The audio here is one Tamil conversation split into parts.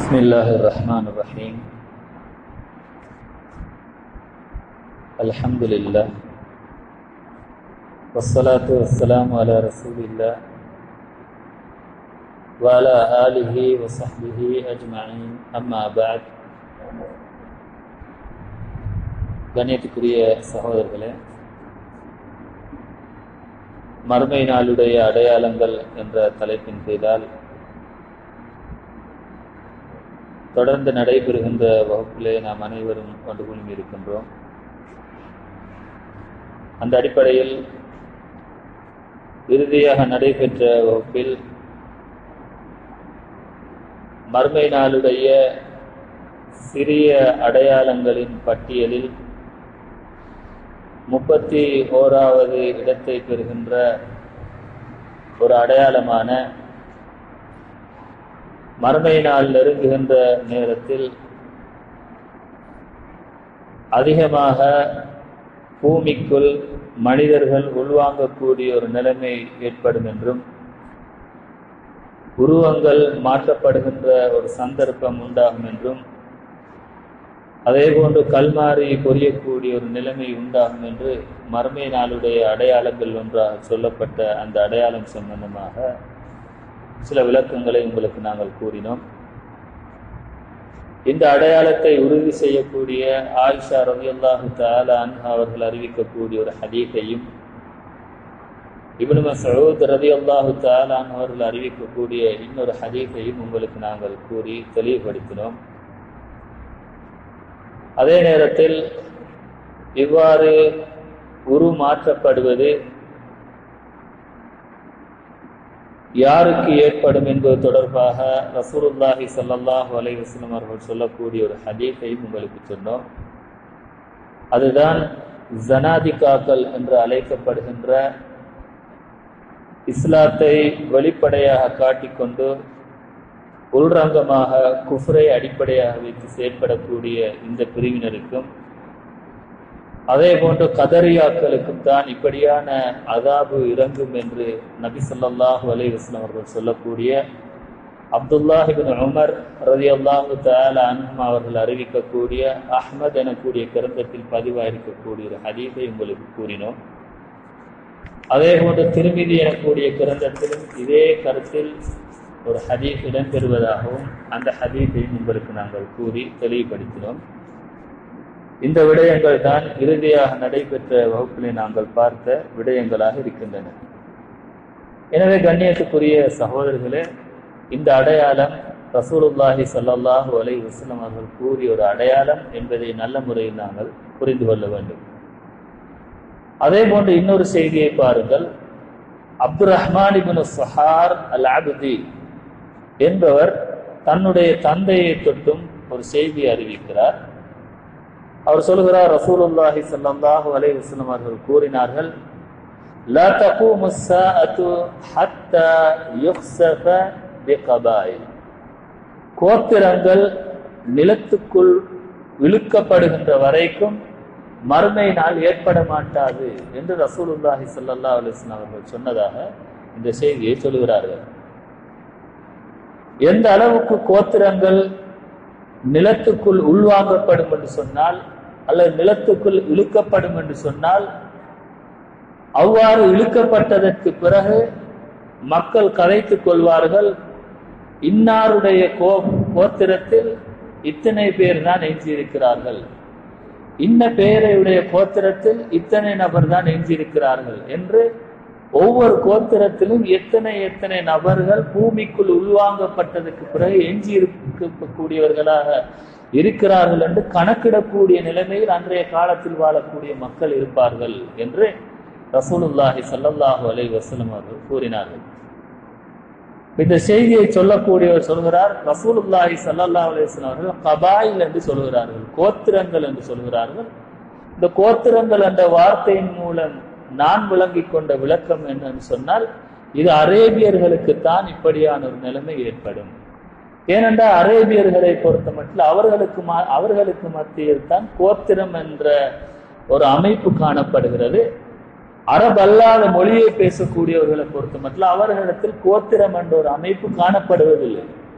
بسم الله الرحمن الرحيم الحمد لله والصلاة والسلام على رسول الله وعلى آله وصحبه أجمعين أما بعد கண்ணியத்துக்குரிய சகோதரர்களே மறுமை நாளுடைய அடையாளங்கள் என்ற தலைப்பின் கீழால் தொடர்ந்து நடைபெறுகின்ற வகுப்பிலே நாம் அனைவரும் கொண்டு குழுமி இருக்கின்றோம் அந்த அடிப்படையில் இறுதியாக நடைபெற்ற வகுப்பில் மறுமை நாளுடைய சிறிய அடையாளங்களின் பட்டியலில் முப்பத்தி ஓராவது இடத்தை பெறுகின்ற ஒரு அடையாளமான மறுமை நாள் நெருங்குகின்ற நேரத்தில் அதிகமாக பூமிக்குள் மனிதர்கள் உள்வாங்கக்கூடிய ஒரு நிலைமை ஏற்படும் என்றும் உருவங்கள் மாற்றப்படுகின்ற ஒரு சந்தர்ப்பம் உண்டாகும் என்றும் அதே போன்று கல்மாறி பொரியக்கூடிய ஒரு நிலைமை உண்டாகும் என்று மறுமை நாளுடைய அடையாளங்கள் ஒன்றாக சொல்லப்பட்ட அந்த அடையாளம் சம்பந்தமாக சில விளக்கங்களை உங்களுக்கு நாங்கள் கூறினோம் இந்த அடையாளத்தை உறுதி செய்யக்கூடிய ஆயிஷா ரவியல்லாஹு தாலான் அவர்கள் அறிவிக்கக்கூடிய ஒரு ஹதீஸையும் இப்னு மசூத் ரதி அல்லாஹு தாலான் அவர்கள் அறிவிக்கக்கூடிய இன்னொரு ஹதீஸையும் உங்களுக்கு நாங்கள் கூறி தெளிவுபடுத்தினோம் அதே நேரத்தில் இவ்வாறு உருமாற்றப்படுவது யாருக்கு ஏற்படும் என்பது தொடர்பாக ரசூலுல்லாஹி சல்லாஹூ அலைவாஸ்லம் அவர்கள் சொல்லக்கூடிய ஒரு ஹதீஸையும் உங்களுக்கு சொன்னோம் அதுதான் ஜனாதிகாக்கள் என்று அழைக்கப்படுகின்ற இஸ்லாத்தை வெளிப்படையாக காட்டிக்கொண்டு உள்ரங்கமாக குஃப்ரை அடிப்படையாக வைத்து செயற்படக்கூடிய இந்த பிரிவினருக்கும் அதே போன்று கதரியாக்களுக்கும் தான் இப்படியான அதாபு இறங்கும் என்று நபி சொல்லாஹு அலை வஸ்லம் அவர்கள் சொல்லக்கூடிய அப்துல்லாஹிபின் உமர் ரதி அல்லாஹு தால அன்ஹம் அவர்கள் அறிவிக்கக்கூடிய அஹ்மத் எனக்கூடிய கிரந்தத்தில் பதிவாயிருக்கக்கூடிய ஒரு ஹதீஸை உங்களுக்கு கூறினோம் அதே போன்று திருமிதி எனக்கூடிய கிரந்தத்திலும் இதே கருத்தில் ஒரு ஹதீஸ் இடம்பெறுவதாகவும் அந்த ஹதீஸையும் உங்களுக்கு நாங்கள் கூறி தெளிவுபடுத்தினோம் இந்த விடயங்கள் தான் இறுதியாக நடைபெற்ற வகுப்பிலே நாங்கள் பார்த்த விடயங்களாக இருக்கின்றன எனவே கண்ணியத்துக்குரிய சகோதரர்களே இந்த அடையாளம் ரசூலுல்லாஹி சல்லாஹூ அலை வசலம் அவர்கள் கூறிய ஒரு அடையாளம் என்பதை நல்ல முறையில் நாங்கள் புரிந்து கொள்ள வேண்டும் அதே போன்று இன்னொரு செய்தியை பாருங்கள் Abdul Rahman Ibin Sahar Al Abudi என்பவர் தன்னுடைய தந்தையை தொட்டும் ஒரு செய்தி அறிவிக்கிறார் அவர் சொல்கிறார் ரசூலுல்லாஹி ஸல்லல்லாஹு அலைஹி வஸல்லம் அவர்கள் கூறினார்கள் லா தகூமு الساعة حتى يخسف بقبائل கோத்திரங்கள் நிலத்துக்குள் இழுக்கப்படுகின்ற வரைக்கும் மறுமை நாள் ஏற்பட மாட்டாது என்று ரசூலுல்லாஹி ஸல்லல்லாஹு அலைஹி வஸல்லம் அவர்கள் சொன்னதாக இந்த செய்தியை சொல்கிறார்கள் எந்த அளவுக்கு கோத்திரங்கள் நிலத்துக்குள் உள்வாங்கப்படும் என்று சொன்னால் அல்லது நிலத்துக்குள் இழுக்கப்படும் என்று சொன்னால் அவ்வாறு இழுக்கப்பட்டதற்கு பிறகு மக்கள் கதைத்துக் கொள்வார்கள் இன்னாருடைய கோ கோத்திரத்தில் இத்தனை பேர் தான் எஞ்சியிருக்கிறார்கள் இன்ன பெயரையுடைய கோத்திரத்தில் இத்தனை நபர் தான் எஞ்சியிருக்கிறார்கள் என்று ஒவ்வொரு கோத்திரத்திலும் எத்தனை எத்தனை நபர்கள் பூமிக்குள் உள்வாங்கப்பட்டதுக்கு பிறகு எஞ்சி இருக்கக்கூடியவர்களாக இருக்கிறார்கள் என்று கணக்கிடக்கூடிய நிலைமையில் அன்றைய காலத்தில் வாழக்கூடிய மக்கள் இருப்பார்கள் என்று ரசூலுல்லாஹி சல்லல்லாஹு அலை வசலம் அவர்கள் கூறினார்கள் இந்த செய்தியை சொல்லக்கூடியவர் சொல்கிறார் ரசூலுல்லாஹி சல்லல்லா அலிஸ்லாம் அவர்கள் கபாயில் என்று சொல்கிறார்கள் கோத்திரங்கள் என்று சொல்கிறார்கள் இந்த கோத்திரங்கள் என்ற வார்த்தையின் மூலம் நான் விளங்கிக் கொண்ட விளக்கம் என்னன்னு சொன்னால் இது அரேபியர்களுக்கு தான் இப்படியான ஒரு நிலைமை ஏற்படும் ஏனென்றால் அரேபியர்களை பொறுத்த மட்டும் அவர்களுக்கு அவர்களுக்கு மத்தியில் தான் கோத்திரம் என்ற ஒரு அமைப்பு காணப்படுகிறது அரபல்லாத மொழியை பேசக்கூடியவர்களை பொறுத்த மட்டும் அவர்களிடத்தில் கோத்திரம் என்ற ஒரு அமைப்பு காணப்படுவதில்லை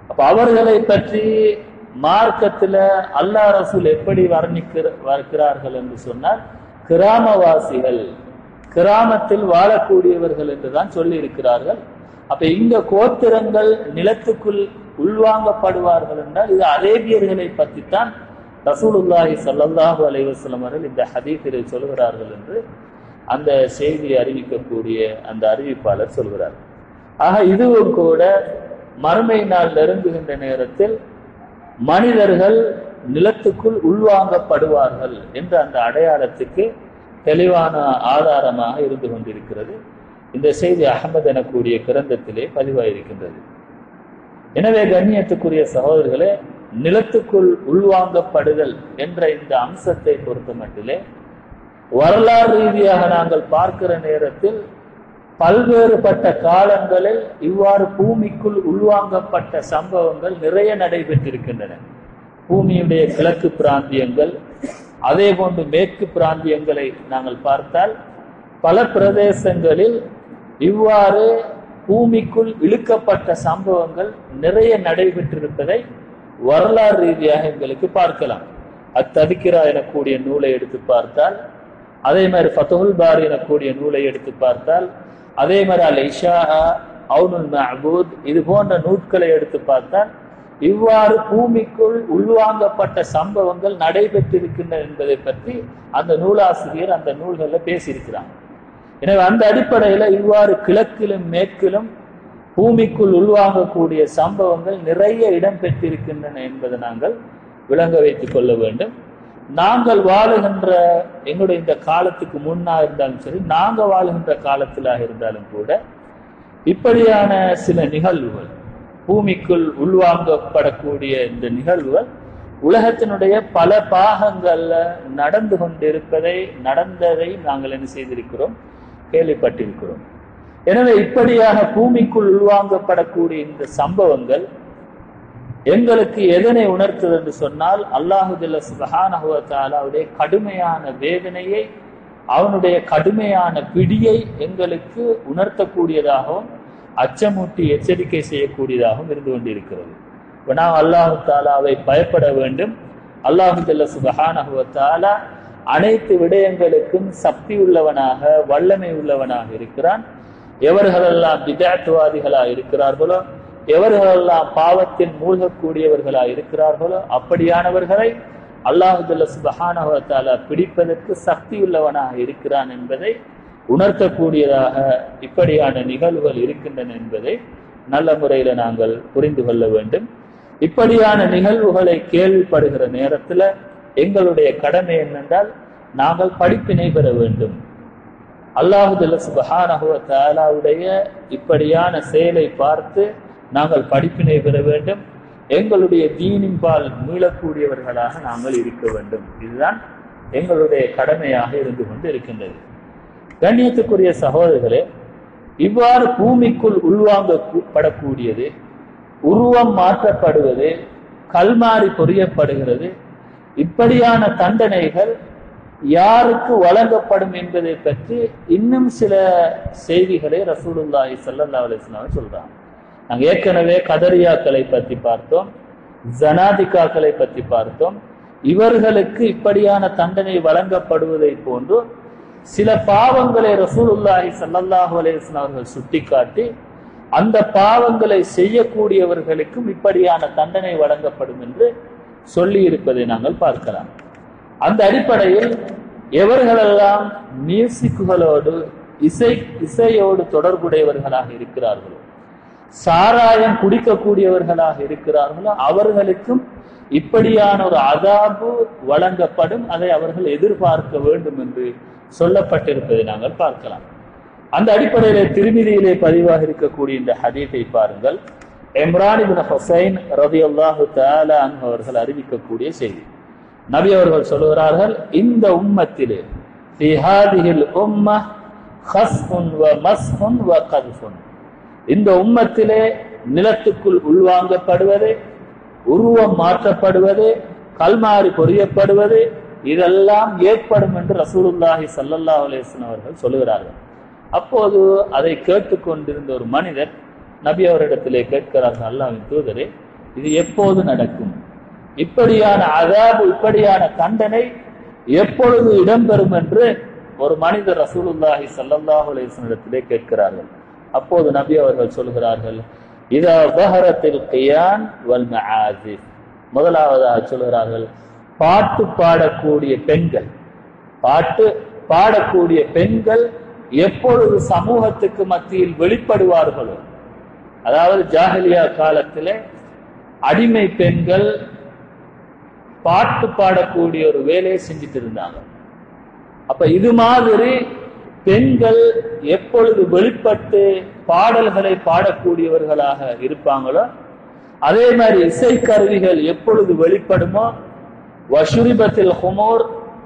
அப்ப அவர்களை பற்றி மார்க்கத்துல அல்லாஹ் ரசூல் எப்படி வர்ணிக்கிறார்கள் என்று சொன்னால் கிராமவாசிகள் கிராமத்தில் வாழக்கூடியவர்கள் என்றுதான் சொல்லி இருக்கிறார்கள் அப்ப இந்த கோத்திரங்கள் நிலத்துக்குள் உள்வாங்கப்படுவார்கள் என்றால் இது அரேபியர்களை பற்றித்தான் ரசூலுல்லாஹி ஸல்லல்லாஹு அலைஹி வஸல்லம் அவர்கள் இந்த ஹதீஸில் சொல்கிறார்கள் என்று அந்த செய்தியை அறிவிக்கக்கூடிய அந்த அறிவிப்பாளர் சொல்கிறார் ஆக இதுவும் கூட மறுமை நாள் நெருங்குகின்ற நேரத்தில் மனிதர்கள் நிலத்துக்குள் உள்வாங்கப்படுவார்கள் என்ற அந்த அடையாளத்துக்கு தெளிவான ஆதாரமாக இருந்து கொண்டிருக்கிறது இந்த செய்தி அகமது எனக்கூடிய கிரந்தத்திலே பதிவாயிருக்கின்றது எனவே கண்ணியத்துக்குரிய சகோதரர்களே நிலத்துக்குள் உள்வாங்கப்படுதல் என்ற இந்த அம்சத்தை பொறுத்த மட்டிலே வரலாறு ரீதியாக நாங்கள் பார்க்கிற நேரத்தில் பல்வேறுபட்ட காலங்களில் இவ்வாறு பூமிக்குள் உள்வாங்கப்பட்ட சம்பவங்கள் நிறைய நடைபெற்றிருக்கின்றன பூமியுடைய கிழக்கு பிராந்தியங்கள் அதே போன்று மேற்கு பிராந்தியங்களை நாங்கள் பார்த்தால் பல பிரதேசங்களில் இவ்வாறு பூமிக்குள் இழுக்கப்பட்ட சம்பவங்கள் நிறைய நடைபெற்றிருப்பதை வரலாறு ரீதியாக எங்களுக்கு பார்க்கலாம் அத்ததிக்கிறா எனக்கூடிய நூலை எடுத்து பார்த்தால் அதே மாதிரி ஃபத்துல் பாரி எனக்கூடிய நூலை எடுத்து பார்த்தால் அதே மாதிரி அல் இஷா அவுனுல் மஹபூத் இது போன்ற நூட்களை எடுத்து பார்த்தால் இவ்வாறு பூமிக்குள் உள்வாங்கப்பட்ட சம்பவங்கள் நடைபெற்றிருக்கின்றன என்பதை பற்றி அந்த நூலாசிரியர் அந்த நூல்களில் பேசியிருக்கிறாங்க எனவே அந்த அடிப்படையில் இவ்வாறு கிழக்கிலும் மேற்கிலும் பூமிக்குள் உள்வாங்கக்கூடிய சம்பவங்கள் நிறைய இடம் பெற்றிருக்கின்றன என்பதை நாங்கள் விளங்க வைத்துக் கொள்ள வேண்டும் நாங்கள் வாழுகின்ற எங்களுடைய இந்த காலத்துக்கு முன்னா இருந்தாலும் சரி நாங்க வாழுகின்ற காலத்திலாக இருந்தாலும் கூட இப்படியான சில நிகழ்வுகள் பூமிக்குள் உள்வாங்கப்படக்கூடிய இந்த நிகழ்வுகள் உலகத்தினுடைய பல பாகங்கள்ல நடந்து கொண்டிருப்பதை நடந்ததை நாங்கள் என்ன செய்திருக்கிறோம் கேள்விப்பட்டிருக்கிறோம் எனவே இப்படியாக பூமிக்குள் உள்வாங்கப்படக்கூடிய இந்த சம்பவங்கள் எங்களுக்கு எதனை உணர்த்தது என்று சொன்னால் அல்லாஹுல்ல சுபஹானஹுவத்தாலாவுடைய கடுமையான வேதனையை அவனுடைய கடுமையான பிடியை எங்களுக்கு உணர்த்தக்கூடியதாகவும் அச்சமூட்டி எச்சரிக்கை செய்யக்கூடியதாகவும் இருந்து கொண்டிருக்கிறது இப்போ நாம் அல்லாஹு தாலாவை பயப்பட வேண்டும் அல்லாஹுல்ல சுபஹானஹுவத்தாலா அனைத்து விடயங்களுக்கும் சக்தி உள்ளவனாக வல்லமை உள்ளவனாக இருக்கிறான் எவர்களெல்லாம் விதாத்துவாதிகளா இருக்கிறார்களோ எவர்களெல்லாம் பாவத்தில் மூழ்கக்கூடியவர்களா இருக்கிறார்களோ அப்படியானவர்களை அல்லாஹுல்ல சுபஹானஹால பிடிப்பதற்கு சக்தி உள்ளவனாக இருக்கிறான் என்பதை உணர்த்தக்கூடியதாக இப்படியான நிகழ்வுகள் இருக்கின்றன என்பதை நல்ல முறையில நாங்கள் புரிந்து கொள்ள வேண்டும் இப்படியான நிகழ்வுகளை கேள்விப்படுகிற நேரத்துல எங்களுடைய கடமை என்னென்றால் நாங்கள் படிப்பினை பெற வேண்டும் அல்லாஹுல்ல சுபஹானஹுவத்தாலாவுடைய இப்படியான செயலை பார்த்து நாங்கள் படிப்பினை பெற வேண்டும் எங்களுடைய தீனின் பால் மீளக்கூடியவர்களாக நாங்கள் இருக்க வேண்டும் இதுதான் எங்களுடைய கடமையாக இருந்து கொண்டு இருக்கின்றது கண்ணியத்துக்குரிய சகோதரர்களே இவ்வாறு பூமிக்குள் உள்வாங்கப்படக்கூடியது உருவம் மாற்றப்படுவது கல்மாறி பொறியப்படுகிறது இப்படியான தண்டனைகள் யாருக்கு வழங்கப்படும் என்பதை பற்றி இன்னும் சில செய்திகளை ரசூலுல்லாஹி சல்லா அலிஸ்லாம் சொல்றாங்க நாங்கள் ஏற்கனவே கதரியாக்களை பற்றி பார்த்தோம் ஜனாதிகாக்களை பற்றி பார்த்தோம் இவர்களுக்கு இப்படியான தண்டனை வழங்கப்படுவதை போன்று சில பாவங்களை ரசூலுல்லாஹி சல்லல்லாஹு அலிஸ்லாம் அவர்கள் சுட்டிக்காட்டி அந்த பாவங்களை செய்யக்கூடியவர்களுக்கும் இப்படியான தண்டனை வழங்கப்படும் என்று சொல்லி இருப்பதை நாங்கள் பார்க்கலாம் அந்த அடிப்படையில் எவர்களெல்லாம் மியூசிக்குகளோடு இசை இசையோடு தொடர்புடையவர்களாக இருக்கிறார்களோ சாராயம் குடிக்கக்கூடியவர்களாக இருக்கிறார்களோ அவர்களுக்கும் இப்படியான ஒரு அதாபு வழங்கப்படும் அதை அவர்கள் எதிர்பார்க்க வேண்டும் என்று சொல்லப்பட்டிருப்பதை நாங்கள் பார்க்கலாம் அந்த அடிப்படையிலே திருமதியிலே பதிவாக இருக்கக்கூடிய இந்த ஹதீத்தை பாருங்கள் எம்ரான் இபின் ஹுசைன் ரதி அல்லாஹு தாலா அவர்கள் அறிவிக்கக்கூடிய செய்தி நபி அவர்கள் சொல்லுகிறார்கள் இந்த உம்மத்திலே இந்த உம்மத்திலே நிலத்துக்குள் உள்வாங்கப்படுவது உருவம் மாற்றப்படுவது கல்மாறி பொறியப்படுவது இதெல்லாம் ஏற்படும் என்று ரசூலுல்லாஹி சல்லல்லா அலேஸ்வன் அவர்கள் சொல்லுகிறார்கள் அப்போது அதை கேட்டுக்கொண்டிருந்த ஒரு மனிதர் நபி அவரிடத்திலே கேட்கிறார்கள் அல்லாவின் தூதரே இது எப்போது நடக்கும் இப்படியான அதாபு இப்படியான தண்டனை எப்பொழுது இடம்பெறும் என்று ஒரு மனிதர் ரசூலுல்லாஹி ஸல்லல்லாஹு அலைஹி வஸல்லத்திலே கேட்கிறார்கள் அப்போது நபி அவர்கள் சொல்கிறார்கள் இதா பஹரத்தில் கியான் வல் மஆசிஃப் முதலாவதாக சொல்கிறார்கள் பாட்டு பாடக்கூடிய பெண்கள் பாட்டு பாடக்கூடிய பெண்கள் எப்பொழுது சமூகத்துக்கு மத்தியில் வெளிப்படுவார்களோ அதாவது ஜாஹலியா காலத்திலே அடிமை பெண்கள் பாட்டு பாடக்கூடிய ஒரு வேலையை செஞ்சுட்டு இருந்தாங்க அப்ப இது மாதிரி பெண்கள் எப்பொழுது வெளிப்பட்டு பாடல்களை பாடக்கூடியவர்களாக இருப்பாங்களோ அதே மாதிரி இசைக்கருவிகள் எப்பொழுது வெளிப்படுமோ வசுரிபத்தில் ஹுமோர்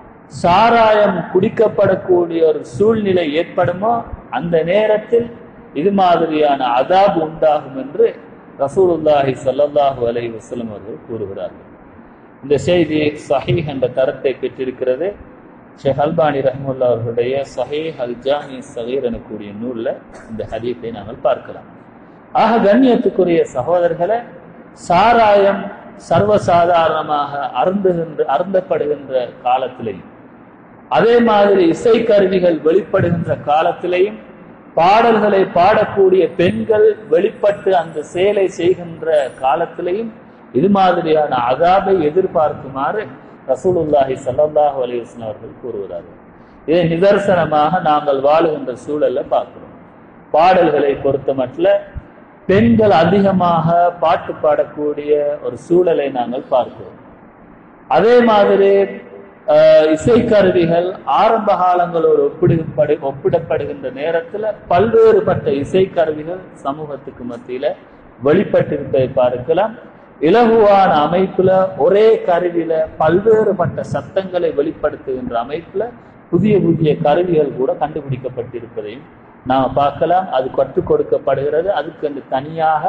சாராயம் குடிக்கப்படக்கூடிய ஒரு சூழ்நிலை ஏற்படுமோ அந்த நேரத்தில் இது மாதிரியான அதாபு உண்டாகும் என்று ரசூலுல்லாஹி ஸல்லல்லாஹு அலைஹி வஸல்லம் அவர்கள் கூறுகிறார்கள் இந்த செய்தி சஹீஹ் என்ற தரத்தை பெற்றிருக்கிறது ஷேக் அல்பானி ரஹ்முல்லா அவர்களுடைய சஹீஹ் அல் ஜாமி சகீர் எனக்கூடிய நூல்ல இந்த ஹதீஸை நாங்கள் பார்க்கலாம் ஆக கண்ணியத்துக்குரிய சகோதரர்களை சாராயம் சர்வசாதாரணமாக அருந்துகின்ற அருந்தப்படுகின்ற காலத்திலேயும் அதே மாதிரி இசைக்கருவிகள் வெளிப்படுகின்ற காலத்திலேயும் பாடல்களை பாடக்கூடிய பெண்கள் வெளிப்பட்டு அந்த செயலை செய்கின்ற காலத்திலேயும் இது மாதிரியான அதாபை எதிர்பார்க்குமாறு ரசூலுல்லாஹி ஸல்லல்லாஹு அலைஹி வஸல்லம் அவர்கள் கூறுகிறார்கள் இதை நிதர்சனமாக நாங்கள் வாழுகின்ற சூழல்ல பார்க்கிறோம் பாடல்களை பொறுத்தமட்டில் பெண்கள் அதிகமாக பாட்டு பாடக்கூடிய ஒரு சூழலை நாங்கள் பார்க்கிறோம் அதே மாதிரி அஹ், இசைக்கருவிகள் ஆரம்ப காலங்களோடு ஒப்பிடப்படு ஒப்பிடப்படுகின்ற நேரத்துல பல்வேறுபட்ட இசைக்கருவிகள் சமூகத்துக்கு மத்தியில வெளிப்பட்டிருப்பதை பார்க்கலாம் இலகுவான அமைப்புல ஒரே கருவியில பல்வேறுபட்ட சத்தங்களை வெளிப்படுத்துகின்ற அமைப்புல புதிய புதிய கருவிகள் கூட கண்டுபிடிக்கப்பட்டிருப்பதையும் நாம பார்க்கலாம் அது கற்றுக் கொடுக்கப்படுகிறது அதுக்கு தனியாக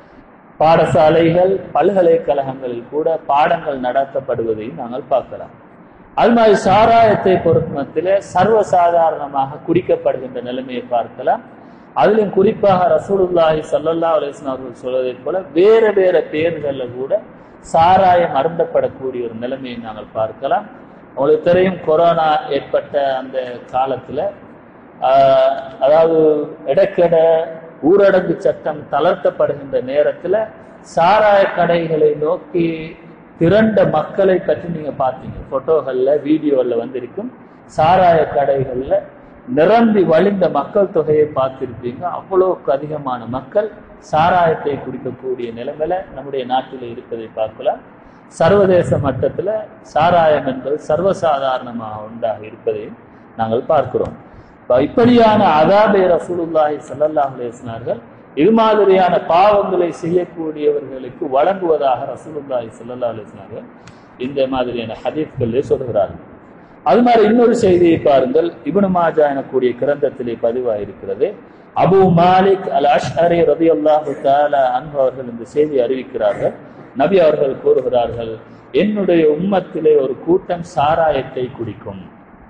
பாடசாலைகள் பல்கலைக்கழகங்களில் கூட பாடங்கள் நடத்தப்படுவதையும் நாங்கள் பார்க்கலாம் அது மாதிரி சாராயத்தை பொறுத்தமத்திலே சர்வசாதாரணமாக குடிக்கப்படுகின்ற நிலைமையை பார்க்கலாம் அதிலும் குறிப்பாக ரசூலுல்லாஹி ஸல்லல்லாஹு அலைஹி வஸல்லம் அவர்கள் சொல்வதைப் போல வேற வேற பெயர்கள்ல கூட சாராயம் அருந்தப்படக்கூடிய ஒரு நிலைமையை நாங்கள் பார்க்கலாம் உங்களுக்கு தெரியும் கொரோனா ஏற்பட்ட அந்த காலத்துல ஆஹ், அதாவது இடக்கெட ஊரடங்கு சட்டம் தளர்த்தப்படுகின்ற நேரத்துல சாராய கடைகளை நோக்கி திரண்ட மக்களை பற்றி நீங்க பார்த்தீங்க போட்டோகள்ல வீடியோல வந்திருக்கும் சாராய கடைகள்ல நிரம்பி வழிந்த மக்கள் தொகையை பார்த்திருப்பீங்க அவ்வளவுக்கு அதிகமான மக்கள் சாராயத்தை குடிக்கக்கூடிய நிலைமையில நம்முடைய நாட்டில் இருப்பதை பார்க்கலாம் சர்வதேச மட்டத்துல சாராயம் என்பது சர்வசாதாரணமாக உண்டாக இருப்பதையும் நாங்கள் பார்க்கிறோம் இப்ப இப்படியான அதாபை ரசூலுல்லாஹி ஸல்லல்லாஹு அலைஹி வஸல்லம் இது மாதிரியான பாவங்களை செய்யக்கூடியவர்களுக்கு வழங்குவதாக ரசூலுல்லாஹி ஸல்லல்லாஹு அலைஹி வஸல்லம் இந்த மாதிரியான ஹதீஸ்களிலே சொல்கிறார்கள் அது மாதிரி இன்னொரு செய்தியை பாருங்கள் இப்னு மாஜா எனக்கூடிய கிரந்தத்திலே பதிவாயிருக்கிறது அபு மாலிக் அல் அஷ்அரி ரதியல்லாஹு தஆலா அன்ஹு அவர்கள் இந்த செய்தியை அறிவிக்கிறார்கள் நபி அவர்கள் கூறுகிறார்கள் என்னுடைய உம்மத்திலே ஒரு கூட்டம் சாராயத்தை குடிக்கும்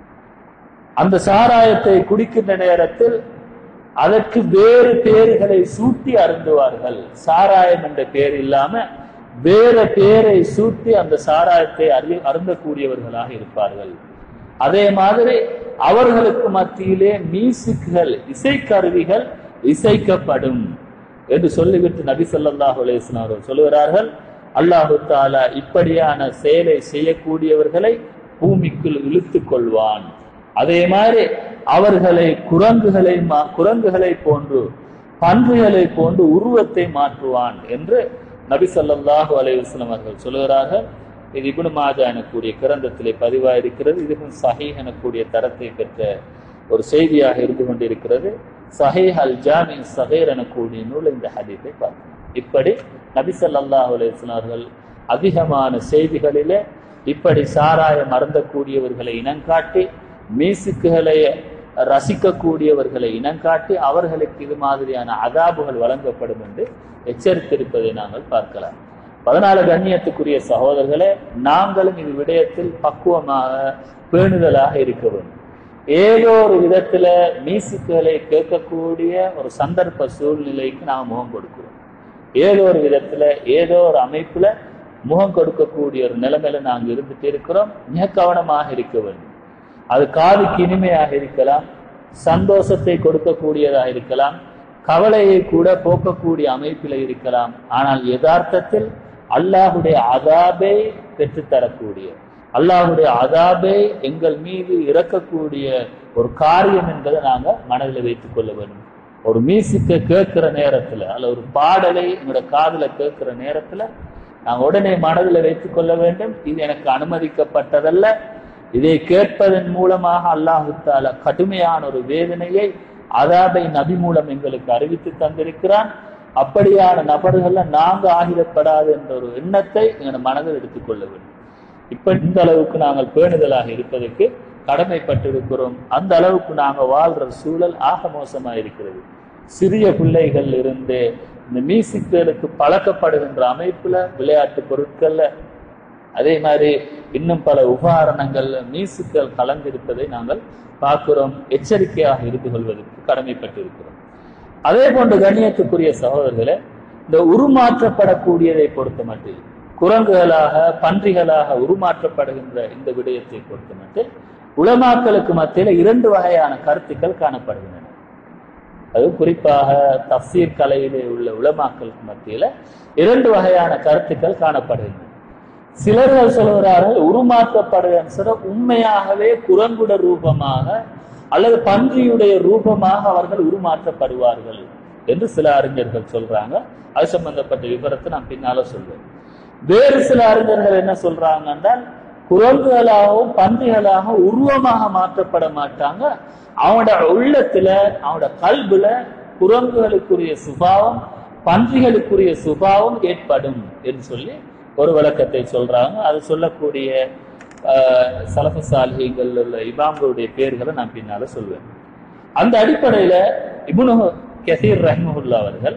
அந்த சாராயத்தை குடிக்கின்ற நேரத்தில் அதற்கு வேறு பேர்களை சூட்டி அருந்துவார்கள் சாராயம் என்ற பேர் இல்லாம வேற பேரை சூட்டி அந்த சாராயத்தை அறி அருந்தக்கூடியவர்களாக இருப்பார்கள் அதே மாதிரி அவர்களுக்கு மத்தியிலே மியூசிக்குகள் இசைக்கருவிகள் இசைக்கப்படும் என்று சொல்லிவிட்டு நபி ஸல்லல்லாஹு அலைஹி வஸல்லம் அவர்கள் சொல்லுகிறார்கள் அல்லாஹு தாலா இப்படியான செயலை செய்யக்கூடியவர்களை பூமிக்குள் இழுத்துக் கொள்வான் அதே மாதிரி அவர்களை குரங்குகளை மா- குரங்குகளை போன்று பன்றிகளை போன்று உருவத்தை மாற்றுவான் என்று நபி ஸல்லல்லாஹு அலைஹி வஸல்லம் அவர்கள் சொல்லுகிறார்கள் இது இப்னு மாஜா எனக்கூடிய கிரந்தத்திலே பதிவாயிருக்கிறது இதுவும் சஹீஹ் எனக்கூடிய தரத்தை பெற்ற ஒரு செய்தியாக இருந்து கொண்டிருக்கிறது சஹீஹ் அல் ஜாமி சஹீர் எனக்கூடிய நூல் இந்த ஹதீஸை பார்க்கணும் இப்படி நபி ஸல்லல்லாஹு அலைஹி வஸல்லம் அவர்கள் அதிகமான செய்திகளிலே இப்படி சாராயம் அருந்தக்கூடியவர்களை இனங்காட்டி மீசுக்குகளை ரசிக்கக்கூடியவர்களை இனங்காட்டி அவர்களுக்கு இது மாதிரியான அதாபுகள் வழங்கப்படும் என்று எச்சரித்திருப்பதை நாங்கள் பார்க்கலாம் பதினாலு கண்ணியத்துக்குரிய சகோதரர்களே நாங்களும் இது விடயத்தில் பக்குவமாக பேணுதலாக இருக்க வேண்டும் ஏதோ ஒரு விதத்துல மியூசிக்குகளை கேட்கக்கூடிய ஒரு சந்தர்ப்ப சூழ்நிலைக்கு நாம் முகம் கொடுக்கிறோம் ஏதோ ஒரு விதத்துல ஏதோ ஒரு அமைப்புல முகம் கொடுக்கக்கூடிய ஒரு நிலைமையில நாங்க இருந்துட்டு இருக்கிறோம் மிக கவனமாக இருக்க வேண்டும் அது காதுக்கு இனிமையாக இருக்கலாம் சந்தோஷத்தை கொடுக்கக்கூடியதாக இருக்கலாம் கவலையை கூட போக்கக்கூடிய அமைப்பில் இருக்கலாம் ஆனால் யதார்த்தத்தில் அல்லாஹுடைய அதாபை பெற்றுத்தரக்கூடிய அல்லாஹுடைய அதாபை எங்கள் மீது இறக்கக்கூடிய ஒரு காரியம் என்பதை நாங்க மனதில் வைத்துக் கொள்ள வேண்டும் ஒரு மியூசிக்கை கேட்கிற நேரத்துல அல்ல ஒரு பாடலை எங்களோட காதுல கேட்கிற நேரத்துல நாங்க உடனே மனதில் வைத்துக் கொள்ள வேண்டும் இது எனக்கு அனுமதிக்கப்பட்டதல்ல இதை கேட்பதன் மூலமாக அல்லாஹு தாலா கடுமையான ஒரு வேதனையை அதாபை நபி மூலம் எங்களுக்கு அறிவித்து தந்திருக்கிறான் அப்படியான நபர்கள்ல நாங்க ஆகிடப்படாது என்ற ஒரு எண்ணத்தை எங்களோட மனதில் எடுத்துக்கொள்ள வேண்டும் இப்ப இந்த அளவுக்கு நாங்கள் பேணுதலாக இருப்பதற்கு கடமைப்பட்டிருக்கிறோம் அந்த அளவுக்கு நாங்க வாழ்ற சூழல் ஆக மோசமா இருக்கிறது சிறிய பிள்ளைகள் இருந்து இந்த மியூசிக்குகளுக்கு பழக்கப்படுகின்ற அமைப்புல விளையாட்டு பொருட்கள்ல அதே மாதிரி இன்னும் பல உபகரணங்கள்ல மியூசிக்கள் கலந்திருப்பதை நாங்கள் பார்க்கிறோம் எச்சரிக்கையாக இருந்து கொள்வதற்கு கடமைப்பட்டிருக்கிறோம் அதே போன்று கண்ணியத்துக்குரிய சகோதரர்களே இந்த உருமாற்றப்படக்கூடியதை பொறுத்த மட்டும் குரங்குகளாக பன்றிகளாக உருமாற்றப்படுகின்ற இந்த விடயத்தை பொறுத்த மட்டும் உலமாக்களுக்கு மத்தியில இரண்டு வகையான கருத்துக்கள் காணப்படுகின்றன அது குறிப்பாக தப்சீர் கலையிலே உள்ள உலமாக்களுக்கு மத்தியில இரண்டு வகையான கருத்துக்கள் காணப்படுகின்றன சிலர்கள் சொல்கிறார்கள் உருமாற்றப்படுகிற சொல்ல உண்மையாகவே குரங்குட ரூபமாக அல்லது பன்றியுடைய ரூபமாக அவர்கள் உருமாற்றப்படுவார்கள் என்று சில அறிஞர்கள் சொல்றாங்க அது சம்பந்தப்பட்ட விவரத்தை நான் பின்னால சொல்வேன் வேறு சில அறிஞர்கள் என்ன சொல்றாங்க என்றால் குரங்குகளாகவும் பன்றிகளாக உருவமாக மாற்றப்பட மாட்டாங்க அவனோட உள்ளத்துல அவனோட கல்புல குரங்குகளுக்குரிய சுபாவம் பன்றிகளுக்குரிய சுபாவம் ஏற்படும் என்று சொல்லி ஒரு விளக்கத்தை சொல்றாங்க அது சொல்லக்கூடிய சலப சாலிகள் உள்ள இமாம்களுடைய பேர்களை நான் பின்னால சொல்வேன் அந்த அடிப்படையில இபுனு கசீர் ரஹ்மஹுல்லா அவர்கள்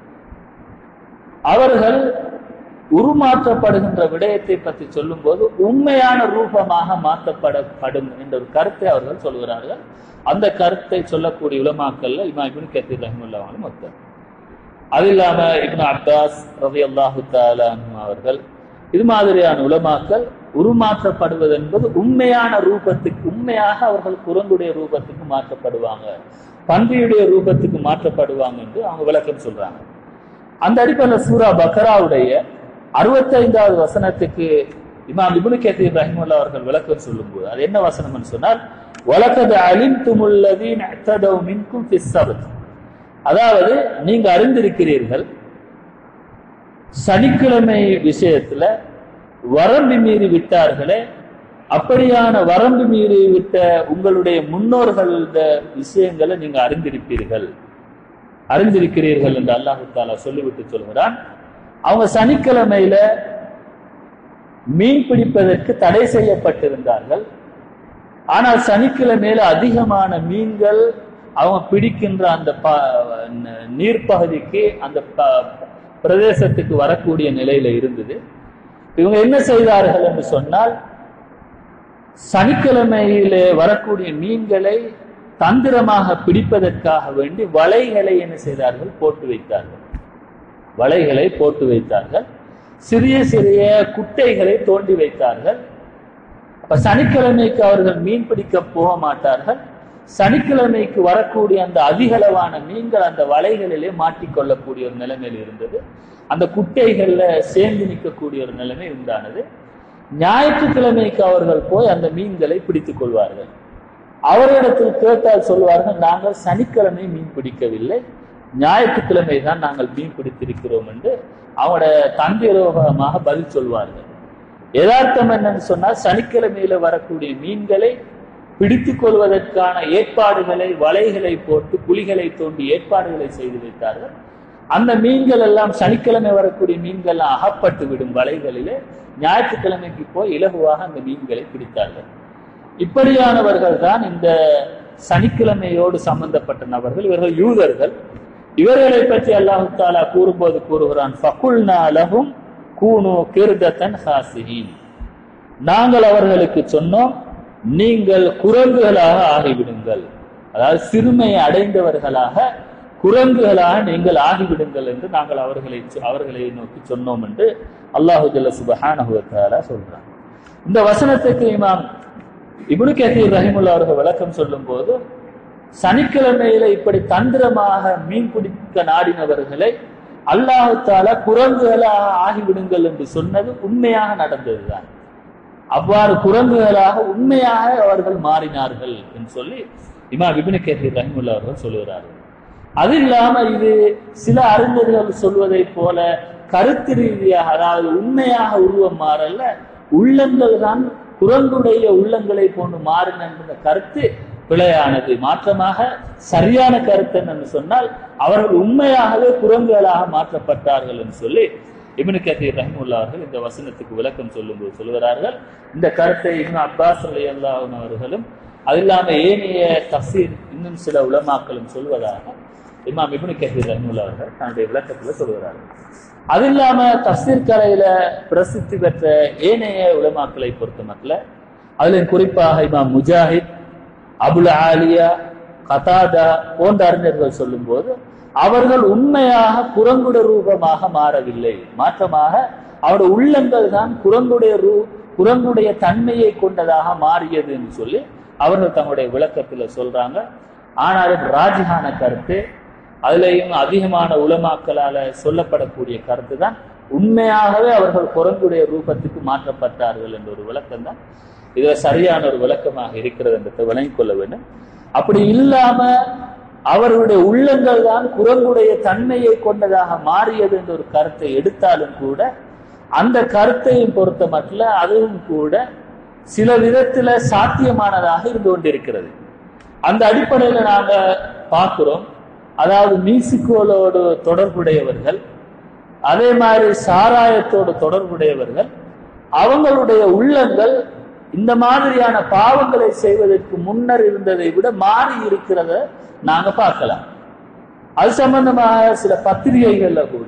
அவர்கள் உருமாற்றப்படுகின்ற விடயத்தை பற்றி சொல்லும்போது உண்மையான ரூபமாக மாற்றப்படப்படும் என்ற ஒரு கருத்தை அவர்கள் சொல்கிறார்கள் அந்த கருத்தை சொல்லக்கூடிய உலமாக்கல்ல இமா இபின் கத்தீர் ரஹமுல்லாவும் மொத்தம் அது இல்லாம இப்னு அப்பாஸ் ரவி அல்லாஹு அவர்கள் இது மாதிரியான உலமாக்கள் உருமாற்றப்படுவது என்பது உண்மையான ரூபத்துக்கு உண்மையாக அவர்கள் குரங்குடைய ரூபத்துக்கு மாற்றப்படுவாங்க பன்றியுடைய ரூபத்துக்கு மாற்றப்படுவாங்க என்று அவங்க விளக்கம் சொல்றாங்க அந்த அடிப்படையில் சூரா பக்கராவுடைய அறுபத்தைந்தாவது வசனத்துக்கு இமாம் இபுனு கேத்தீர் ரஹிமுல்லா அவர்கள் விளக்கம் சொல்லும்போது அது என்ன வசனம்னு சொன்னால் வழக்கது அலிம் துமுல்லதீன் மின்கும் பிஸ்ஸபத் அதாவது நீங்க அறிந்திருக்கிறீர்கள் சனிக்கிழமை விஷயத்துல வரம்பு மீறி விட்டார்களே அப்படியான வரம்பு மீறி விட்ட உங்களுடைய முன்னோர்கள் விஷயங்களை நீங்க அறிந்திருப்பீர்கள் அறிந்திருக்கிறீர்கள் என்று அல்லாஹு தாலா சொல்லிவிட்டு சொல்கிறான் அவங்க சனிக்கிழமையில மீன் பிடிப்பதற்கு தடை செய்யப்பட்டிருந்தார்கள் ஆனால் சனிக்கிழமையில அதிகமான மீன்கள் அவங்க பிடிக்கின்ற அந்த நீர்ப்பகுதிக்கு அந்த பிரதேசத்துக்கு வரக்கூடிய நிலையில இருந்தது இவங்க என்ன செய்தார்கள் என்று சொன்னால் சனிக்கிழமையிலே வரக்கூடிய மீன்களை தந்திரமாக பிடிப்பதற்காக வேண்டி வலைகளை என்ன செய்தார்கள் போட்டு வைத்தார்கள் வலைகளை போட்டு வைத்தார்கள் சிறிய சிறிய குட்டைகளை தோண்டி வைத்தார்கள் அப்ப சனிக்கிழமைக்கு அவர்கள் மீன் பிடிக்க போக மாட்டார்கள் சனிக்கிழமைக்கு வரக்கூடிய அந்த அதிகளவான மீன்கள் அந்த வலைகளிலே மாட்டிக்கொள்ளக்கூடிய ஒரு நிலைமையில் இருந்தது அந்த குட்டைகள்ல சேர்ந்து நிற்கக்கூடிய ஒரு நிலைமை உண்டானது ஞாயிற்றுக்கிழமைக்கு அவர்கள் போய் அந்த மீன்களை பிடித்துக் கொள்வார்கள் அவரிடத்தில் கேட்டால் சொல்வார்கள் நாங்கள் சனிக்கிழமை மீன் பிடிக்கவில்லை ஞாயிற்றுக்கிழமை தான் நாங்கள் மீன் பிடித்திருக்கிறோம் என்று அவங்களோட தந்திரோகமாக பதில் சொல்வார்கள் யதார்த்தம் என்னன்னு சொன்னால் சனிக்கிழமையில வரக்கூடிய மீன்களை பிடித்துக் கொள்வதற்கான ஏற்பாடுகளை வலைகளை போட்டு குழிகளை தோண்டி ஏற்பாடுகளை செய்து வைத்தார்கள் அந்த மீன்கள் எல்லாம் சனிக்கிழமை வரக்கூடிய மீன்கள் எல்லாம் அகப்பட்டு விடும் வலைகளிலே ஞாயிற்றுக்கிழமைக்கு போய் இலகுவாக அந்த மீன்களை பிடித்தார்கள் இப்படியானவர்கள் தான் இந்த சனிக்கிழமையோடு சம்பந்தப்பட்ட நபர்கள் இவர்கள் யூதர்கள் இவர்களை பற்றி அல்லாஹு தாலா கூறும்போது கூறுகிறான் ஃபகுல்னா லஹும் கூனு கிருதத்தன் ஹாசிஹீன் நாங்கள் அவர்களுக்கு சொன்னோம் நீங்கள் குரங்குகளாக ஆகிவிடுங்கள் அதாவது சிறுமையை அடைந்தவர்களாக குரங்குகளாக நீங்கள் ஆகிவிடுங்கள் என்று நாங்கள் அவர்களை அவர்களை நோக்கி சொன்னோம் என்று அல்லாஹு ஜல்ல சுபஹானஹு தஆலா சொல்றாங்க இந்த வசனத்துக்கு இமாம் இப்னு கதீர் ரஹிமுல்லா அவர்கள் விளக்கம் சொல்லும் போது சனிக்கிழமையில இப்படி தந்திரமாக மீன் பிடிக்க நாடினவர்களை அல்லாஹு தாலா குரங்குகளாக ஆகிவிடுங்கள் என்று சொன்னது உண்மையாக நடந்ததுதான் அவ்வாறு குரங்குகளாக உண்மையாக அவர்கள் மாறினார்கள் என்று சொல்லி இமா விபின் கேசீர் ரஹிமுல்லா அவர்கள் சொல்லுகிறார்கள் அது இல்லாம இது சில அறிஞர்கள் சொல்வதை போல கருத்து ரீதியாக அதாவது உண்மையாக உருவம் மாறல்ல உள்ளங்கள் தான் குரங்குடைய உள்ளங்களை போன்று மாறின என்ற கருத்து பிழையானது மாற்றமாக சரியான கருத்து என்னன்னு சொன்னால் அவர்கள் உண்மையாகவே குரங்குகளாக மாற்றப்பட்டார்கள் என்று சொல்லி இப்னு கதீர் ரஹ்முல்லா அவர்கள் இந்த வசனத்துக்கு விளக்கம் சொல்லும்போது சொல்கிறார்கள் இந்த கருத்தை இப்னு அப்பாஸ் ரலியல்லாஹு அவர்களும் அது இல்லாம ஏனைய தஃசீர் இன்னும் சில உலமாக்களும் சொல்வதாக இமாம் இப்னு கதீர் ரஹ்முல்லா அவர்கள் தன்னுடைய விளக்கத்துல சொல்கிறார்கள் அது இல்லாம தஃசீர் கலையில பிரசித்தி பெற்ற ஏனைய உலமாக்களை பொறுத்த மக்கள் அதுல குறிப்பாக இமாம் முஜாஹித் அபுல் ஆலியா கதாதா போன்ற அறிஞர்கள் சொல்லும்போது அவர்கள் உண்மையாக குரங்குட ரூபமாக மாறவில்லை மாற்றமாக அவருடைய உள்ளங்கள் தான் குரங்குடைய ரூ குரங்குடைய தன்மையை கொண்டதாக மாறியது என்று சொல்லி அவர்கள் தங்களுடைய விளக்கத்துல சொல்றாங்க ஆனாலும் ராஜிகான கருத்து அதுலேயும் அதிகமான உலமாக்களால சொல்லப்படக்கூடிய கருத்து தான் உண்மையாகவே அவர்கள் குரங்குடைய ரூபத்துக்கு மாற்றப்பட்டார்கள் என்ற ஒரு விளக்கம் தான் இதுல சரியான ஒரு விளக்கமாக இருக்கிறது என்றதை விளங்கிக் கொள்ள வேண்டும் அப்படி இல்லாம அவர்களுடைய உள்ளங்கள் தான் குரங்குடைய தன்மையை கொண்டதாக மாறியது என்ற ஒரு கருத்தை எடுத்தாலும் கூட அந்த கருத்தையும் பொறுத்த மட்டும் அதுவும் கூட சில விதத்துல சாத்தியமானதாக இருந்து கொண்டிருக்கிறது அந்த அடிப்படையில நாங்க பார்க்கிறோம் அதாவது மியூசிக்கோலோடு தொடர்புடையவர்கள் அதே மாதிரி சாராயத்தோடு தொடர்புடையவர்கள் அவங்களுடைய உள்ளங்கள் இந்த மாதிரியான பாவங்களை செய்வதற்கு முன்னர் இருந்ததை விட மாறி இருக்கிறத நாங்க பார்க்கலாம் அது சம்பந்தமாக சில பத்திரிகைகள்ல கூட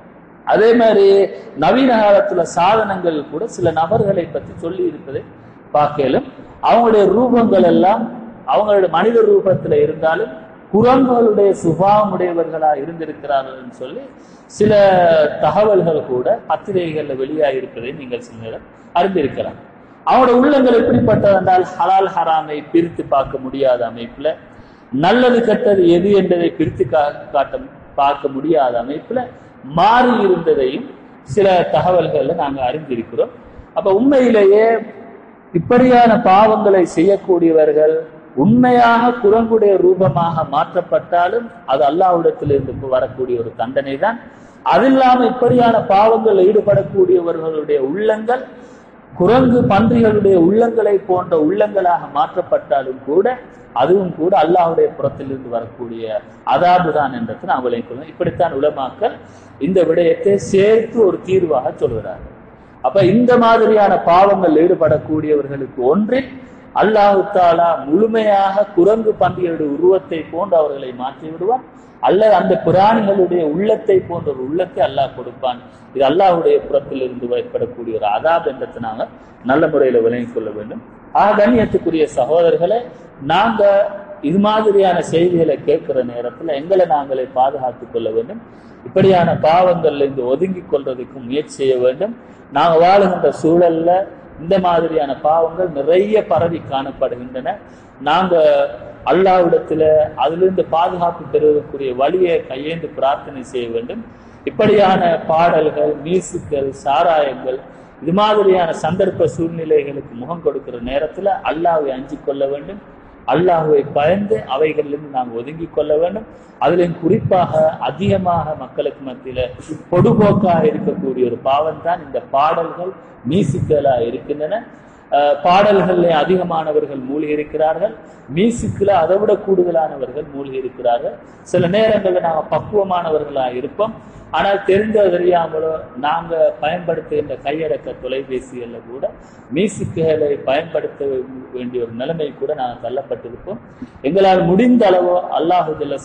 அதே மாதிரி நவீன காலத்துல சாதனங்கள் கூட சில நபர்களை பற்றி சொல்லி இருப்பதை பார்க்கலும் அவங்களுடைய ரூபங்கள் எல்லாம் அவங்களுடைய மனித ரூபத்துல இருந்தாலும் குரங்குகளுடைய சுபாவம் உடையவர்களா இருந்திருக்கிறார்கள் சொல்லி சில தகவல்கள் கூட பத்திரிகைகள்ல வெளியாக இருப்பதை நீங்கள் சில நேரம் அறிந்திருக்கலாம் அவனோட உள்ளங்கள் எப்படிப்பட்டது என்றால் ஹலால் ஹராமை பிரித்து பார்க்க முடியாத அமைப்புல நல்லது கெட்டது எது என்பதை பிரித்து காட்ட பார்க்க முடியாத அமைப்புல மாறி இருந்ததையும் சில தகவல்கள்ல நாங்க அறிந்திருக்கிறோம் அப்ப உண்மையிலேயே இப்படியான பாவங்களை செய்யக்கூடியவர்கள் உண்மையாக குரங்குடைய ரூபமாக மாற்றப்பட்டாலும் அது அல்லாஹ்விடத்திலிருந்து வரக்கூடிய ஒரு தண்டனை தான் அது இல்லாம இப்படியான பாவங்களில் ஈடுபடக்கூடியவர்களுடைய உள்ளங்கள் குரங்கு பன்றிகளுடைய உள்ளங்களை போன்ற உள்ளங்களாக மாற்றப்பட்டாலும் கூட அதுவும் கூட அல்லாஹுடைய புறத்திலிருந்து வரக்கூடிய அதாபு தான் என்றது நான் விளைவிக்கணும் இப்படித்தான் உலமாக்கள் இந்த விடயத்தை சேர்த்து ஒரு தீர்வாக சொல்கிறார்கள் அப்ப இந்த மாதிரியான பாவங்கள் ஈடுபடக்கூடியவர்களுக்கு ஒன்றில் அல்லாஹு தாலா முழுமையாக குரங்கு பன்றிகளுடைய உருவத்தை போன்று அவர்களை மாற்றி விடுவான் அல்லது அந்த பிராணிகளுடைய உள்ளத்தை போன்ற ஒரு உள்ளத்தை அல்லாஹ் கொடுப்பான் இது அல்லாஹுடைய புறத்தில் இருந்து ஏற்படக்கூடிய ஒரு அதாப் என்றதை நாங்க நல்ல முறையில விளங்கிக் கொள்ள வேண்டும் ஆக கண்ணியத்துக்குரிய சகோதரர்களை நாங்க இது மாதிரியான செய்திகளை கேட்கிற நேரத்துல எங்களை நாங்களே பாதுகாத்துக் கொள்ள வேண்டும் இப்படியான பாவங்கள்ல இருந்து ஒதுங்கி கொள்றதுக்கு முயற்சி செய்ய வேண்டும் நாங்க வாழுகின்ற சூழல்ல இந்த மாதிரியான பாவங்கள் நிறைய பரவி காணப்படுகின்றன நாங்க அல்லாவிடத்துல அதிலிருந்து பாதுகாப்பு பெறுவதற்குரிய வழியை கையேந்து பிரார்த்தனை செய்ய வேண்டும் இப்படியான பாடல்கள் மியூசிக்கல் சாராயங்கள் இது மாதிரியான சந்தர்ப்ப சூழ்நிலைகளுக்கு முகம் கொடுக்கிற நேரத்துல அல்லாவை அஞ்சிக் கொள்ள வேண்டும் அல்லாஹுவை பயந்து அவைகளிலிருந்து நாம் ஒதுங்கி கொள்ள வேண்டும் அதிலும் குறிப்பாக அதிகமாக மக்களுக்கு மத்தியில பொடுபோக்காக இருக்கக்கூடிய ஒரு பாவம் தான் இந்த பாடல்கள் மியூசிக்கலா இருக்கின்றன பாடல்களில் அதிகமானவர்கள் மூழ்கி இருக்கிறார்கள் மியூசிக்கில் அதை விட கூடுதலானவர்கள் மூழ்கி இருக்கிறார்கள் சில நேரங்களில் நாங்கள் பக்குவமானவர்களாக இருப்போம் ஆனால் தெரிந்தோ தெரியாமலோ நாங்கள் பயன்படுத்துகின்ற கையடக்க தொலைபேசிகளில் கூட மியூசிக்குகளை பயன்படுத்த வேண்டிய ஒரு நிலைமை கூட நாங்கள் தள்ளப்பட்டிருப்போம் எங்களால் முடிந்த அளவோ அல்லாஹுல்ல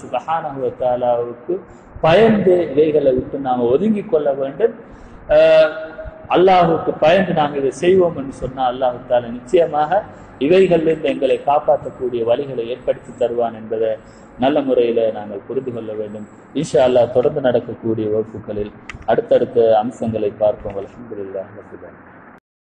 சுபஹானஹுவத்தாலாவுக்கு பயந்து இவைகளை விட்டு நாம் ஒதுங்கி கொள்ள வேண்டும் அல்லாஹுக்கு பயந்து நாங்கள் இதை செய்வோம் என்று சொன்னால் அல்லாஹு தாலா நிச்சயமாக இவைகளிலிருந்து எங்களை காப்பாற்றக்கூடிய வழிகளை ஏற்படுத்தி தருவான் என்பதை நல்ல முறையில நாங்கள் புரிந்து கொள்ள வேண்டும் இன்ஷா அல்லாஹ் தொடர்ந்து நடக்கக்கூடிய வகுப்புகளில் அடுத்தடுத்த அம்சங்களை பார்ப்போம் அல்ஹம்துலில்லாஹ் ரப்பில் ஆலமீன்